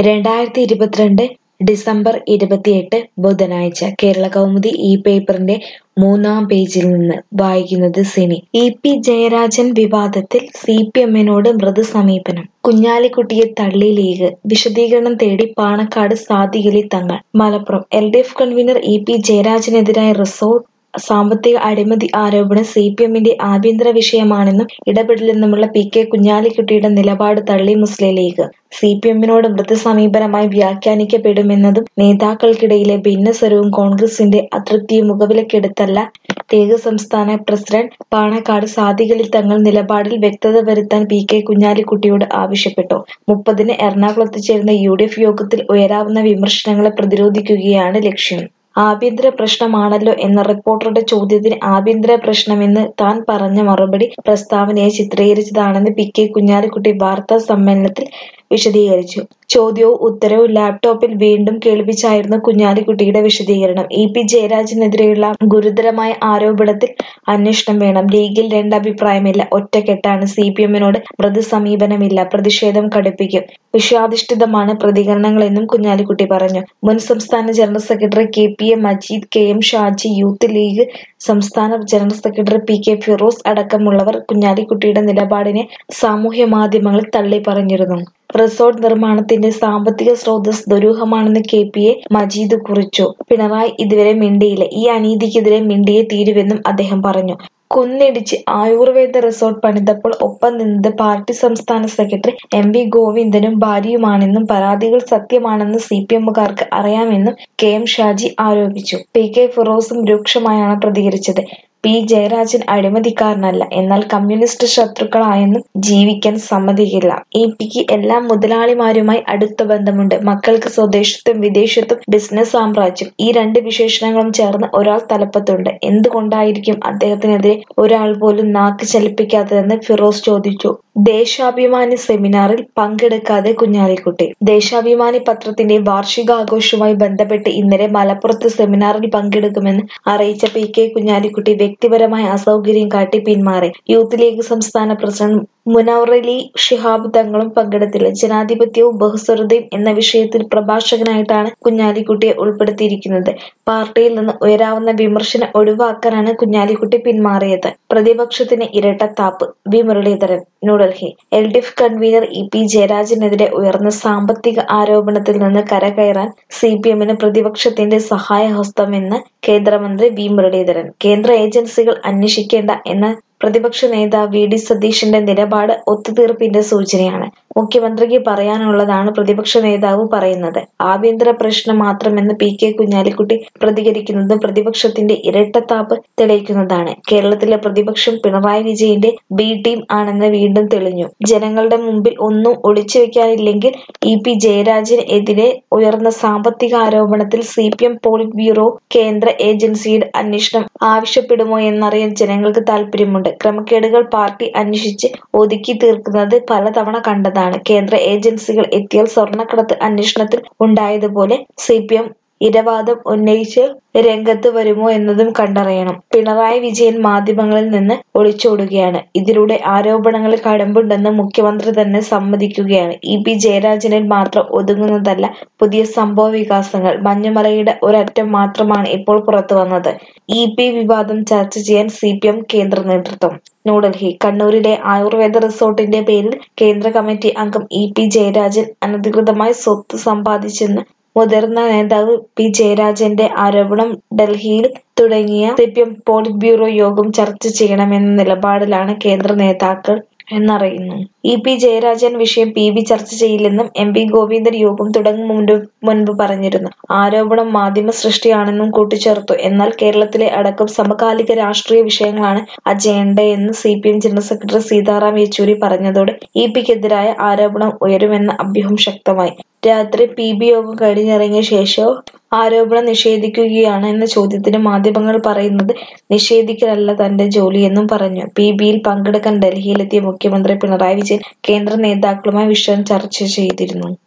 രണ്ടായിരത്തി ഇരുപത്തിരണ്ട് ഡിസംബർ ഇരുപത്തിയെട്ട് ബുധനാഴ്ച കേരളകൗമുദി ഈ പേപ്പറിന്റെ മൂന്നാം പേജിൽ നിന്ന് വായിക്കുന്നത് സിനി ഇ പി ജയരാജൻ വിവാദത്തിൽ സി പി എമ്മിനോട് മൃദു സമീപനം കുഞ്ഞാലിക്കുട്ടിയെ തള്ളി ലീഗ് വിശദീകരണം തേടി Panakkad Sadiqali Thangal Malappuram L D F convener E P ജയരാജനെതിരായ റിസോർട്ട് സാമ്പത്തിക അഴിമതി ആരോപണം സി പി എമ്മിന്റെ ആഭ്യന്തര വിഷയമാണെന്നും ഇടപെടില്ലെന്നുമുള്ള പി കെ കുഞ്ഞാലിക്കുട്ടിയുടെ നിലപാട് തള്ളി മുസ്ലിം ലീഗ് സി പി എമ്മിനോട് മൃദു സമീപനമായി വ്യാഖ്യാനിക്കപ്പെടുമെന്നതും നേതാക്കൾക്കിടയിലെ ഭിന്നസ്വരവും കോൺഗ്രസിന്റെ അതൃപ്തിയും മുഖവിലക്കെടുത്തല്ല ലീഗ് സംസ്ഥാന പ്രസിഡന്റ് പാണക്കാട് സാദിഖലി തങ്ങൾ നിലപാടിൽ വ്യക്തത വരുത്താൻ പി കെ കുഞ്ഞാലിക്കുട്ടിയോട് ആവശ്യപ്പെട്ടു മുപ്പതിന് എറണാകുളത്ത് ചേരുന്ന യു ഡി എഫ് യോഗത്തിൽ ഉയരാവുന്ന വിമർശനങ്ങളെ പ്രതിരോധിക്കുകയാണ് ലക്ഷ്യം ആഭ്യന്തര പ്രശ്നമാണല്ലോ എന്ന റിപ്പോർട്ടറുടെ ചോദ്യത്തിന് ആഭ്യന്തര പ്രശ്നമെന്ന് താൻ പറഞ്ഞ മറുപടി പ്രസ്താവനയെ ചിത്രീകരിച്ചതാണെന്ന് പി കെ കുഞ്ഞാലിക്കുട്ടി വാർത്താ സമ്മേളനത്തിൽ വിശദീകരിച്ചു ചോദ്യവും ഉത്തരവും ലാപ്ടോപ്പിൽ വീണ്ടും കേൾപ്പിച്ചായിരുന്നു കുഞ്ഞാലിക്കുട്ടിയുടെ വിശദീകരണം ഇ പി ജയരാജനെതിരെയുള്ള ഗുരുതരമായ ആരോപണത്തിൽ അന്വേഷണം വേണം ലീഗിൽ രണ്ടഭിപ്രായമില്ല ഒറ്റക്കെട്ടാണ് സി പി എമ്മിനോട് മൃദു സമീപനമില്ല പ്രതിഷേധം കടുപ്പിക്കും വിഷയാധിഷ്ഠിതമാണ് പ്രതികരണങ്ങളെന്നും കുഞ്ഞാലിക്കുട്ടി പറഞ്ഞു മുൻ സംസ്ഥാന general secretary K P A Majeed K M Shaji youth league സംസ്ഥാന general secretary P K Firoz അടക്കമുള്ളവർ കുഞ്ഞാലിക്കുട്ടിയുടെ നിലപാടിനെ സാമൂഹ്യ മാധ്യമങ്ങളിൽ തള്ളി പറഞ്ഞിരുന്നു റിസോർട്ട് നിർമ്മാണത്തിന്റെ സാമ്പത്തിക സ്രോതസ് ദുരൂഹമാണെന്ന് കെ പി എ മജീദ് കുറിച്ചു പിണറായി ഇതുവരെ മിണ്ടിയില്ല ഈ അനീതിക്കെതിരെ മിണ്ടിയേ തീരുവെന്നും അദ്ദേഹം പറഞ്ഞു കുന്നിടിച്ച് ആയുർവേദ റിസോർട്ട് പണിതപ്പോൾ ഒപ്പം നിന്നത് പാർട്ടി സംസ്ഥാന സെക്രട്ടറി എം വി ഗോവിന്ദനും ഭാര്യയുമാണെന്നും പരാതികൾ സത്യമാണെന്ന് സി പി എമ്മുകാർക്ക് അറിയാമെന്നും കെ എം ഷാജി ആരോപിച്ചു പി കെ ഫിറോസും രൂക്ഷമായാണ് പ്രതികരിച്ചത് പി ജയരാജൻ അഴിമതിക്കാരനല്ല എന്നാൽ കമ്മ്യൂണിസ്റ്റ് ശത്രുക്കളായെന്നും ജീവിക്കാൻ സമ്മതിക്കില്ല ഇ പിക്ക് എല്ലാ മുതലാളിമാരുമായി അടുത്ത ബന്ധമുണ്ട് മക്കൾക്ക് സ്വദേശത്തും വിദേശത്തും ബിസിനസ് സാമ്രാജ്യം ഈ രണ്ട് വിശേഷണങ്ങളും ചേർന്ന് ഒരാൾ തലപ്പത്തുണ്ട് എന്തുകൊണ്ടായിരിക്കും അദ്ദേഹത്തിനെതിരെ ഒരാൾ പോലും നാക്ക് ചലിപ്പിക്കാത്തതെന്ന് ഫിറോസ് ചോദിച്ചു ദേശാഭിമാനി സെമിനാറിൽ പങ്കെടുക്കാതെ കുഞ്ഞാലിക്കുട്ടി ദേശാഭിമാനി പത്രത്തിന്റെ വാർഷികാഘോഷവുമായി ബന്ധപ്പെട്ട് ഇന്നലെ മലപ്പുറത്ത് സെമിനാറിൽ പങ്കെടുക്കുമെന്ന് അറിയിച്ച പി കെ കുഞ്ഞാലിക്കുട്ടി വ്യക്തിപരമായ അസൗകര്യം കാട്ടി പിന്മാറി യൂത്ത് ലീഗ് സംസ്ഥാന പ്രസിഡന്റ് മുനവറലി ഷിഹാബ് തങ്ങളും പങ്കെടുത്തില്ല ജനാധിപത്യവും ബഹുസ്വരതയും എന്ന വിഷയത്തിൽ പ്രഭാഷകനായിട്ടാണ് കുഞ്ഞാലിക്കുട്ടിയെ ഉൾപ്പെടുത്തിയിരിക്കുന്നത് പാർട്ടിയിൽ നിന്ന് ഉയരാവുന്ന വിമർശനം ഒഴിവാക്കാനാണ് കുഞ്ഞാലിക്കുട്ടി പിന്മാറിയത് പ്രതിപക്ഷത്തിന് ഇരട്ടത്താപ്പ് V Muraleedharan New Delhi L D F convener E P ജയരാജനെതിരെ ഉയർന്ന സാമ്പത്തിക ആരോപണത്തിൽ നിന്ന് കരകയറാൻ സി പി എമ്മിന് പ്രതിപക്ഷത്തിന്റെ സഹായഹസ്തമെന്ന് കേന്ദ്രമന്ത്രി വി മുരളീധരൻ കേന്ദ്ര ഏജൻസികൾ അന്വേഷിക്കേണ്ട എന്ന പ്രതിപക്ഷ നേതാവ് വി ഡി സതീശന്റെ നിലപാട് ഒത്തുതീർപ്പിന്റെ സൂചനയാണ് മുഖ്യമന്ത്രിക്ക് പറയാനുള്ളതാണ് പ്രതിപക്ഷ നേതാവ് പറയുന്നത് ആഭ്യന്തര പ്രശ്നം മാത്രമെന്ന് പി കെ കുഞ്ഞാലിക്കുട്ടി പ്രതികരിക്കുന്നതും പ്രതിപക്ഷത്തിന്റെ ഇരട്ടത്താപ്പ് തെളിയിക്കുന്നതാണ് കേരളത്തിലെ പ്രതിപക്ഷം പിണറായി വിജയന്റെ ബി ടീം ആണെന്ന് വീണ്ടും തെളിഞ്ഞു ജനങ്ങളുടെ മുമ്പിൽ ഒന്നും ഒളിച്ചു വെക്കാനില്ലെങ്കിൽ ഇ പി ജയരാജന് എതിരെ ഉയർന്ന സാമ്പത്തിക ആരോപണത്തിൽ C P M politburo കേന്ദ്ര ഏജൻസിയുടെ അന്വേഷണം ആവശ്യപ്പെടുമോ എന്നറിയാൻ ജനങ്ങൾക്ക് താൽപര്യമുണ്ട് ക്രമക്കേടുകൾ പാർട്ടി അന്വേഷിച്ച് ഒതുക്കി തീർക്കുന്നത് പലതവണ കണ്ടതാണ് കേന്ദ്ര ഏജൻസികൾ എത്തിയാൽ സ്വർണ്ണക്കടത്ത് അന്വേഷണത്തിൽ ഉണ്ടായതുപോലെ സി പി എം ഇരവാദം ഉന്നയിച്ച് രംഗത്ത് വരുമോ എന്നതും കണ്ടറിയണം പിണറായി വിജയൻ മാധ്യമങ്ങളിൽ നിന്ന് ഒളിച്ചോടുകയാണ് ഇതിലൂടെ ആരോപണങ്ങളിൽ കഴമ്പുണ്ടെന്ന് മുഖ്യമന്ത്രി തന്നെ സമ്മതിക്കുകയാണ് ഇ പി ജയരാജനിൽ മാത്രം ഒതുങ്ങുന്നതല്ല പുതിയ സംഭവ വികാസങ്ങൾ മഞ്ഞുമലയുടെ ഒരറ്റം മാത്രമാണ് ഇപ്പോൾ പുറത്തു വന്നത് ഇ പി വിവാദം ചർച്ച ചെയ്യാൻ സി പി എം കേന്ദ്ര നേതൃത്വം ന്യൂഡൽഹി കണ്ണൂരിലെ ആയുർവേദ റിസോർട്ടിന്റെ പേരിൽ കേന്ദ്ര കമ്മിറ്റി അംഗം ഇ പി ജയരാജൻ അനധികൃതമായി സ്വത്ത് സമ്പാദിച്ചെന്ന് മുതിർന്ന നേതാവ് പി ജയരാജന്റെ ആരോപണം ഡൽഹിയിൽ തുടങ്ങിയ C P M politburo യോഗം ചർച്ച ചെയ്യണമെന്ന നിലപാടിലാണ് കേന്ദ്ര നേതാക്കൾ എന്നറിയുന്നു ഇ പി ജയരാജൻ വിഷയം പി ബി ചർച്ച ചെയ്യില്ലെന്നും എം പി ഗോവിന്ദൻ യോഗം തുടങ്ങും മുൻപ് മുൻപ് പറഞ്ഞിരുന്നു ആരോപണം മാധ്യമ സൃഷ്ടിയാണെന്നും കൂട്ടിച്ചേർത്തു എന്നാൽ കേരളത്തിലെ അടക്കം സമകാലിക രാഷ്ട്രീയ വിഷയങ്ങളാണ് അജണ്ടയെന്ന് C P M general secretary Sitaram Yechury പറഞ്ഞതോടെ ഇ പിക്കെതിരായ ആരോപണം ഉയരുമെന്ന അഭ്യൂഹം ശക്തമായി രാത്രി പി ബി യോഗം കഴിഞ്ഞിറങ്ങിയ ശേഷവും ആരോപണം നിഷേധിക്കുകയാണ് എന്ന ചോദ്യത്തിന് മാധ്യമങ്ങൾ പറയുന്നത് നിഷേധിക്കലല്ല തന്റെ ജോലിയെന്നും പറഞ്ഞു പി ബിയിൽ പങ്കെടുക്കാൻ ഡൽഹിയിലെത്തിയ മുഖ്യമന്ത്രി പിണറായി വിജയൻ കേന്ദ്ര നേതാക്കളുമായി വിഷയം ചർച്ച ചെയ്തിരുന്നു